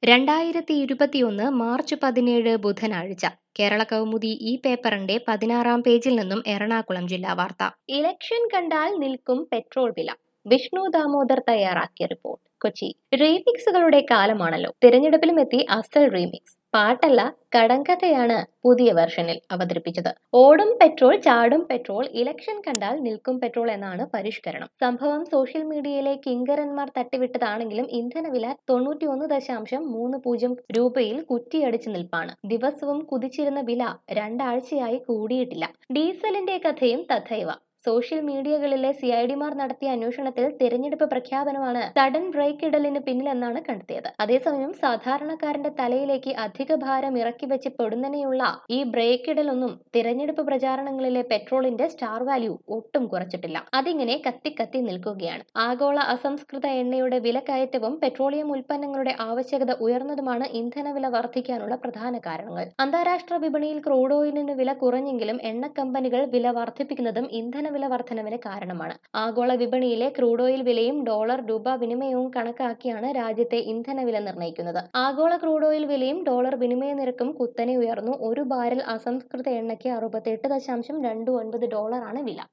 രണ്ടായിരത്തി ഇരുപത്തിയൊന്ന് മാർച്ച് പതിനേഴ് ബുധനാഴ്ച കേരള കൗമുദി ഈ പേപ്പറിന്റെ പതിനാറാം പേജിൽ നിന്നും എറണാകുളം ജില്ലാ വാർത്ത ഇലക്ഷൻ കണ്ടാൽ നിൽക്കും പെട്രോൾ വില വിഷ്ണു ദാമോദർ തയ്യാറാക്കിയ റിപ്പോർട്ട് കൊച്ചി റീമിക്സുകളുടെ കാലമാണല്ലോ തിരഞ്ഞെടുപ്പിലും എത്തി അസൽ റീമിക്സ് പാട്ടല്ല കടങ്കഥയാണ് പുതിയ വെർഷനിൽ അവതരിപ്പിച്ചത് ഓടും പെട്രോൾ ചാടും പെട്രോൾ ഇലക്ഷൻ കണ്ടാൽ നിൽക്കും പെട്രോൾ എന്നാണ് പരിഷ്കരണം സംഭവം സോഷ്യൽ മീഡിയയിലെ കിങ്കരന്മാർ തട്ടിവിട്ടതാണെങ്കിലും ഇന്ധനവില തൊണ്ണൂറ്റിയൊന്ന് ദശാംശം മൂന്ന് പൂജ്യം രൂപയിൽ കുറ്റിയടിച്ചു നിൽപ്പാണ് ദിവസവും കുതിച്ചിരുന്ന വില രണ്ടാഴ്ചയായി കൂടിയിട്ടില്ല ഡീസലിന്റെ കഥയും തഥൈവ സോഷ്യൽ മീഡിയകളിലെ സി ഐ ഡിമാർ നടത്തിയ അന്വേഷണത്തിൽ തിരഞ്ഞെടുപ്പ് പ്രഖ്യാപനമാണ് സഡൻ ബ്രേക്ക് ഇടലിന് പിന്നിലെന്നാണ് കണ്ടെത്തിയത് അതേസമയം സാധാരണക്കാരന്റെ തലയിലേക്ക് അധിക ഭാരം ഇറക്കി വെച്ച് പൊടുന്നനെയുള്ള ഈ ബ്രേക്ക് ഇടലൊന്നും തിരഞ്ഞെടുപ്പ് പ്രചാരണങ്ങളിലെ പെട്രോളിന്റെ സ്റ്റാർ വാല്യൂ ഒട്ടും കുറച്ചിട്ടില്ല അതിങ്ങനെ കത്തി കത്തി നിൽക്കുകയാണ് ആഗോള അസംസ്കൃത എണ്ണയുടെ വിലക്കയറ്റവും പെട്രോളിയം ഉൽപ്പന്നങ്ങളുടെ ആവശ്യകത ഉയർന്നതുമാണ് ഇന്ധനവില വർദ്ധിക്കാനുള്ള പ്രധാന കാരണങ്ങൾ അന്താരാഷ്ട്ര വിപണിയിൽ ക്രൂഡ് ഓയിലിന് വില കുറഞ്ഞെങ്കിലും എണ്ണ കമ്പനികൾ വില വർദ്ധിപ്പിക്കുന്നതും ഇന്ധന വില വർധനവിന് കാരണമാണ് ആഗോള വിപണിയിലെ ക്രൂഡ് ഓയിൽ വിലയും ഡോളർ രൂപ വിനിമയവും കണക്കാക്കിയാണ് രാജ്യത്തെ ഇന്ധനവില നിർണ്ണയിക്കുന്നത് ആഗോള ക്രൂഡ് ഓയിൽ വിലയും ഡോളർ വിനിമയ നിരക്കും കുത്തനെ ഉയർന്നു ഒരു ബാരൽ അസംസ്കൃത എണ്ണയ്ക്ക് അറുപത്തെട്ട് ദശാംശം രണ്ട് ഒൻപത് ഡോളറാണ് വില